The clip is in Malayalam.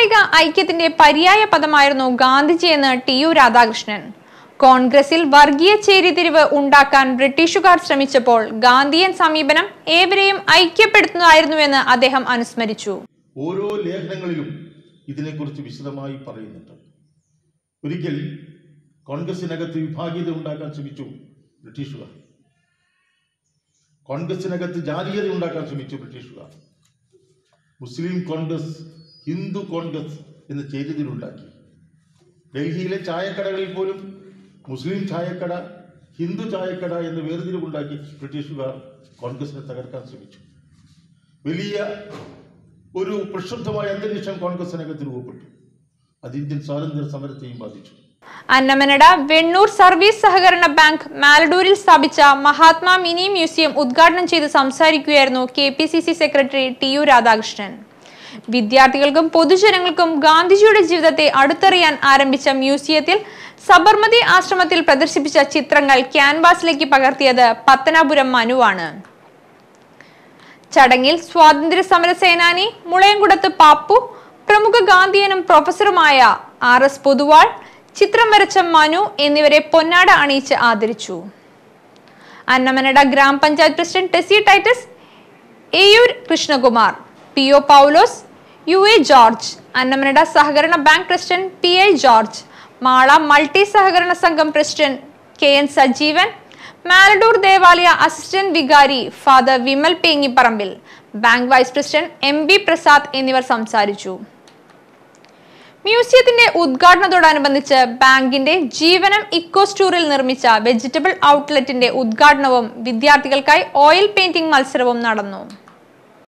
സാമുദായിക ഐക്യത്തിന്റെ പര്യായ പദമായിരുന്നു ഗാന്ധിജി എന്ന് ടി യു രാധാകൃഷ്ണൻ കോൺഗ്രസിൽ വർഗീയ ചേരിതിരിവ് ഉണ്ടാക്കാൻ ബ്രിട്ടീഷുകാർ ശ്രമിച്ചപ്പോൾ ഗാന്ധിയൻ സമീപനം ഏവരെയും ഐക്യപ്പെടുത്തുന്നതായിരുന്നുവെന്ന് അദ്ദേഹം അനുസ്മരിച്ചു ഓരോ ലേഖനങ്ങളിലും ഇതിനെക്കുറിച്ച് വിശദമായി പറയുന്നുണ്ട് ഒരിക്കൽ കോൺഗ്രസിനകത്ത് വിഭാഗീയത ഉണ്ടാക്കാൻ ശ്രമിച്ചു ബ്രിട്ടീഷുകാർ കോൺഗ്രസിനകത്ത് ജാതീയത ഉണ്ടാക്കാൻ ശ്രമിച്ചു ബ്രിട്ടീഷുകാർ മുസ്ലിം കോൺഗ്രസ് ഹിന്ദു കോൺഗ്രസ് എന്ന ചേരിതിലുണ്ടാക്കി ഡൽഹിയിലെ ചായക്കടകളിൽ പോലും മുസ്ലിം ചായക്കട ഹിന്ദു ചായക്കട എന്ന് വേർതിരിവുണ്ടാക്കി ബ്രിട്ടീഷുകാർ കോൺഗ്രസിനെ തകർക്കാൻ ശ്രമിച്ചു വലിയ ഒരു പ്രക്ഷുബ്ധമായ അന്തരീക്ഷം കോൺഗ്രസിനകത്ത് രൂപപ്പെട്ടു അത് ഇന്ത്യൻ സ്വാതന്ത്ര്യ സമരത്തെയും ബാധിച്ചു അന്നമനട വെണ്ണൂർ സർവീസ് സഹകരണ ബാങ്ക് മാലഡൂരിൽ സ്ഥാപിച്ച മഹാത്മാ മിനി മ്യൂസിയം ഉദ്ഘാടനം ചെയ്ത് സംസാരിക്കുകയായിരുന്നു K P C C secretary T U Radhakrishnan വിദ്യാർത്ഥികൾക്കും പൊതുജനങ്ങൾക്കും ഗാന്ധിജിയുടെ ജീവിതത്തെ അടുത്തറിയാൻ ആരംഭിച്ച മ്യൂസിയത്തിൽ സബർമതി ആശ്രമത്തിൽ പ്രദർശിപ്പിച്ച ചിത്രങ്ങൾ ക്യാൻവാസിലേക്ക് പകർത്തിയത് പത്തനാപുരം മനുവാണ് ചടങ്ങിൽ സ്വാതന്ത്ര്യ സമര സേനാനി മുളയംകുടത്ത് പാപ്പു പ്രമുഖ ഗാന്ധിയനും പ്രൊഫസറുമായ ആർ എസ് പൊതുവാൾ ചിത്രം വരച്ച മനു എന്നിവരെ പൊന്നാട അണിയിച്ച് ആദരിച്ചു Annamanada grama panchayat president Tessy Titus Eyoor Krishnakumar P O Paulose U A George Annamanada സഹകരണ bank president P I George Mala multi സഹകരണ സംഘം president K N Sajeevan Maladoor ദേവാലയ അസിസ്റ്റന്റ് വികാരി father Vimal Pengipparambil bank vice president M B Prasad എന്നിവർ സംസാരിച്ചു മ്യൂസിയത്തിന്റെ ഉദ്ഘാടനത്തോടനുബന്ധിച്ച് ബാങ്കിന്റെ ജീവനം ഇക്കോ സ്റ്റോറിൽ നിർമ്മിച്ച വെജിറ്റബിൾ ഔട്ട്ലെറ്റിന്റെ ഉദ്ഘാടനവും വിദ്യാർത്ഥികൾക്കായി ഓയിൽ പെയിന്റിംഗ് മത്സരവും നടന്നു